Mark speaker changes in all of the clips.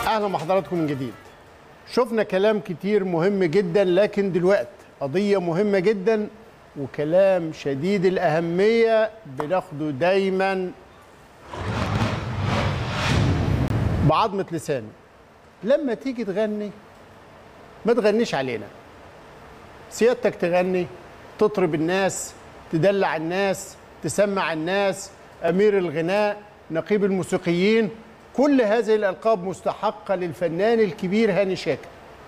Speaker 1: اهلا بحضراتكم من جديد شفنا كلام كتير مهم جدا لكن دلوقتي قضيه مهمه جدا وكلام شديد الاهميه بناخده دايما بعظمه لسانه لما تيجي تغني ما تغنيش علينا سيادتك تغني تطرب الناس تدلع الناس تسمع الناس امير الغناء نقيب الموسيقيين كل هذه الالقاب مستحقه للفنان الكبير هاني شاكر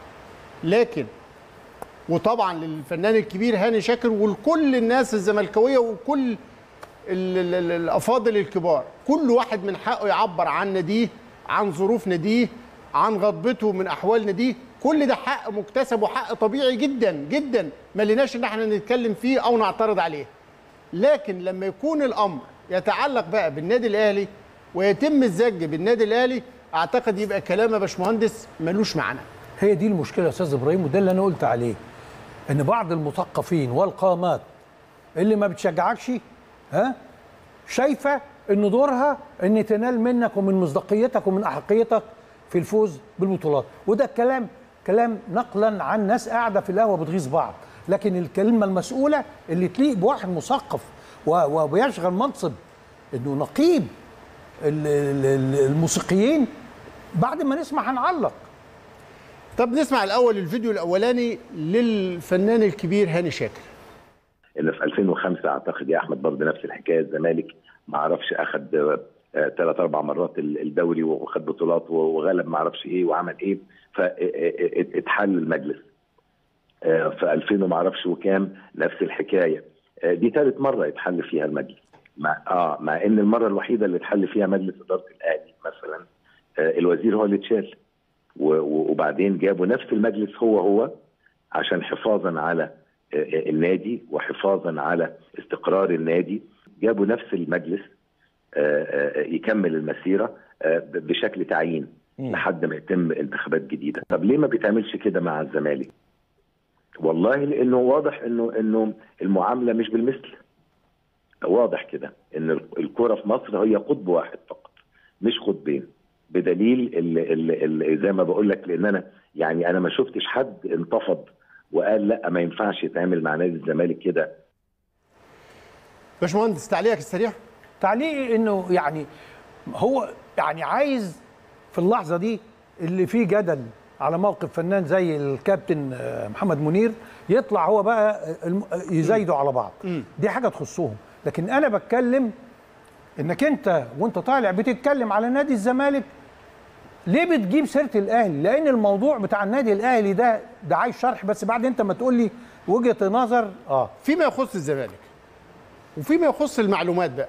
Speaker 1: لكن وطبعا للفنان الكبير هاني شاكر ولكل الناس الزملكاويه وكل ال- ال- ال- الافاضل الكبار كل واحد من حقه يعبر عن ناديه عن ظروف ناديه عن غضبته من احوال ناديه كل ده حق مكتسب وحق طبيعي جدا جدا ما لناش ان احنا نتكلم فيه او نعترض عليه لكن لما يكون الامر يتعلق بقى بالنادي الاهلي ويتم الزج بالنادي الاهلي اعتقد يبقى كلام يا باشمهندس ملوش معنى
Speaker 2: هي دي المشكله يا استاذ ابراهيم وده اللي انا قلت عليه ان بعض المثقفين والقامات اللي ما بتشجعكش ها شايفه ان دورها ان تنال منك ومن مصداقيتك ومن احقيتك في الفوز بالبطولات وده الكلام كلام نقلا عن ناس قاعده في القهوه بتغيظ بعض لكن الكلمه المسؤوله اللي تليق بواحد مثقف و- وبيشغل منصب انه نقيب ال- ال- ال- الموسيقيين بعد ما نسمع هنعلق
Speaker 1: طب نسمع الاول الفيديو الاولاني للفنان الكبير هاني شاكر
Speaker 3: اللي في 2005 اعتقد يا احمد برضه نفس الحكايه الزمالك ما اعرفش اخذ ثلاث اربع مرات ال- الدوري وخد بطولات وغلب ما اعرفش ايه وعمل ايه فاتحل المجلس آه، في 2000 وما اعرفش وكام نفس الحكايه آه، دي ثالث مره يتحل فيها المجلس مع اه مع ان المره الوحيده اللي اتحل فيها مجلس اداره الاهلي مثلا آه، الوزير هو اللي اتشال و- و- وبعدين جابوا نفس المجلس هو هو عشان حفاظا على آه، النادي وحفاظا على استقرار النادي جابوا نفس المجلس آه، آه، يكمل المسيره آه، ب- بشكل تعيين لحد ما يتم انتخابات جديده طب ليه ما بيتعملش كده مع الزمالك والله لانه واضح انه انه المعامله مش بالمثل واضح كده ان الكره في مصر هي قطب واحد فقط مش قطبين بدليل ال ال ال زي ما بقول لك لان انا يعني انا ما شفتش حد انتفض وقال لا ما ينفعش يتعامل مع نادي الزمالك كده
Speaker 1: باشمهندس تعليقك السريع
Speaker 2: تعليقي انه يعني هو يعني عايز في اللحظه دي اللي فيه جدل على موقف فنان زي الكابتن آه، محمد منير يطلع هو بقى الم- يزايدوا على بعض دي حاجه تخصهم لكن انا بتكلم انك انت وانت طالع بتتكلم على نادي الزمالك ليه بتجيب سيره الاهلي لان الموضوع بتاع النادي الاهلي ده ده عايز شرح بس بعد انت ما تقول لي وجهه نظر اه
Speaker 1: فيما يخص الزمالك وفيما يخص المعلومات بقى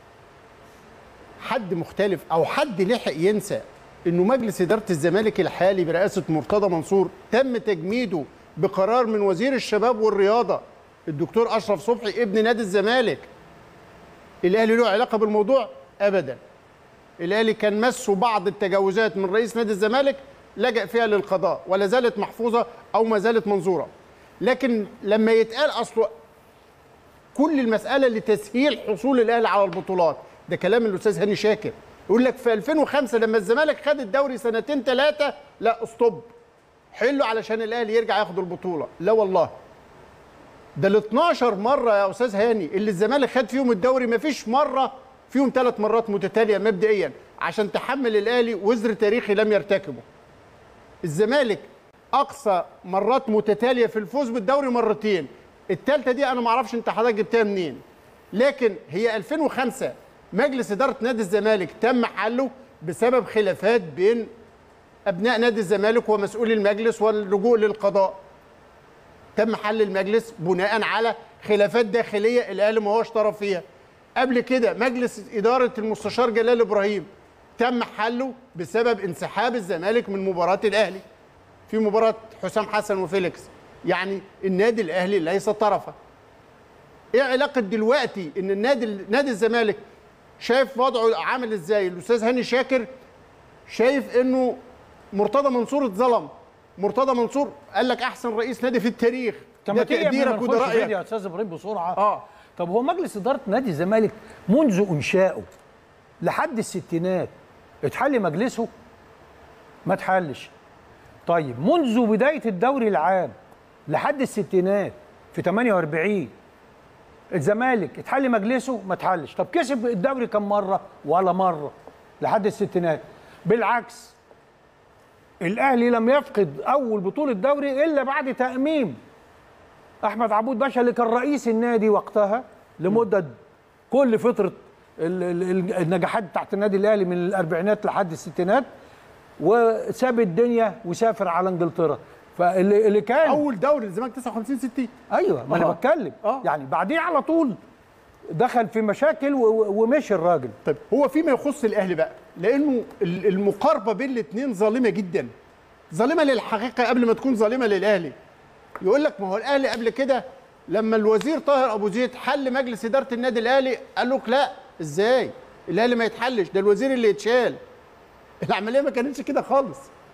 Speaker 1: حد مختلف او حد لحق ينسى انه مجلس اداره الزمالك الحالي برئاسه مرتضى منصور تم تجميده بقرار من وزير الشباب والرياضه الدكتور اشرف صبحي ابن نادي الزمالك الاهلي له علاقه بالموضوع ابدا الاهلي كان مسه بعض التجاوزات من رئيس نادي الزمالك لجأ فيها للقضاء ولا زالت محفوظه او ما زالت منظوره لكن لما يتقال اصله كل المساله لتسهيل حصول الاهلي على البطولات ده كلام الاستاذ هاني شاكر يقول لك في 2005 لما الزمالك خد الدوري سنتين ثلاثه لا استوب حلوا علشان الاهلي يرجع ياخد البطوله لا والله ده ال 12 مره يا استاذ هاني اللي الزمالك خد فيهم الدوري ما فيش مره فيهم ثلاث مرات متتاليه مبدئيا عشان تحمل الاهلي وزر تاريخي لم يرتكبه الزمالك اقصى مرات متتاليه في الفوز بالدوري مرتين الثالثه دي انا ما اعرفش انت حضرتك جبتها منين لكن هي 2005 مجلس اداره نادي الزمالك تم حله بسبب خلافات بين ابناء نادي الزمالك ومسؤولي المجلس واللجوء للقضاء تم حل المجلس بناء على خلافات داخليه الاهلي ما هوش طرف فيها قبل كده مجلس اداره المستشار جلال ابراهيم تم حله بسبب انسحاب الزمالك من مباراه الاهلي في مباراه حسام حسن وفيليكس يعني النادي الاهلي ليس طرفا ايه علاقه دلوقتي ان النادي نادي الزمالك شايف وضعه عامل ازاي الاستاذ هاني شاكر شايف انه مرتضى منصور اتظلم مرتضى منصور قال لك احسن رئيس نادي في التاريخ
Speaker 2: طب
Speaker 1: ده
Speaker 2: ما تيجي قبل ما
Speaker 1: تقديرك وده
Speaker 2: نخش فيديو
Speaker 1: رايك
Speaker 2: يا استاذ ابراهيم بسرعه
Speaker 1: اه
Speaker 2: طب هو مجلس اداره نادي الزمالك منذ انشائه لحد الستينات اتحل مجلسه ما اتحلش طيب منذ بدايه الدوري العام لحد الستينات في 48 الزمالك اتحل مجلسه ما اتحلش طب كسب الدوري كم مره ولا مره لحد الستينات بالعكس الاهلي لم يفقد اول بطوله دوري الا بعد تاميم احمد عبود باشا اللي كان رئيس النادي وقتها لمده كل فتره ال- ال- ال- النجاحات بتاعت النادي الاهلي من الاربعينات لحد الستينات وساب الدنيا وسافر على انجلترا فاللي اللي كان
Speaker 1: اول دوري للزمالك 59 60
Speaker 2: ايوه ما انا
Speaker 1: آه.
Speaker 2: بتكلم
Speaker 1: آه.
Speaker 2: يعني بعديه على طول دخل في مشاكل و- و- ومشي الراجل
Speaker 1: طيب هو فيما يخص الاهلي بقى لانه ال- المقاربه بين الاثنين ظالمه جدا ظالمه للحقيقه قبل ما تكون ظالمه للاهلي يقول لك ما هو الاهلي قبل كده لما الوزير طاهر ابو زيد حل مجلس اداره النادي الاهلي قال لك لا ازاي الاهلي ما يتحلش ده الوزير اللي يتشال العمليه ما كانتش كده خالص